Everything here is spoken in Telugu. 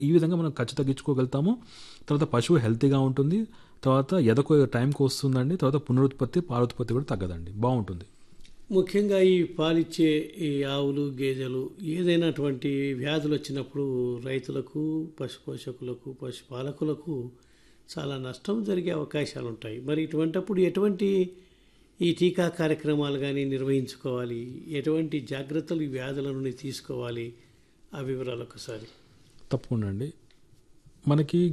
ఈ విధంగా మనం ఖర్చు తగ్గించుకోగలుగుతాము తర్వాత పశువు హెల్తీగా ఉంటుంది తర్వాత ఎదకు టైంకి వస్తుందండి తర్వాత పునరుత్పత్తి పాలోత్పత్తి కూడా తగ్గదండి బాగుంటుంది ముఖ్యంగా ఈ పాలిచ్చే ఈ ఆవులు గేదెలు ఏదైనటువంటి వ్యాధులు వచ్చినప్పుడు రైతులకు పశుపోషకులకు పశుపాలకులకు చాలా నష్టం జరిగే అవకాశాలు ఉంటాయి మరి ఇటువంటప్పుడు ఎటువంటి ఈ టీకా కార్యక్రమాలు కానీ నిర్వహించుకోవాలి ఎటువంటి జాగ్రత్తలు ఈ వ్యాధుల నుండి తీసుకోవాలి ఆ వివరాలు ఒకసారి తప్పకుండా అండి మనకి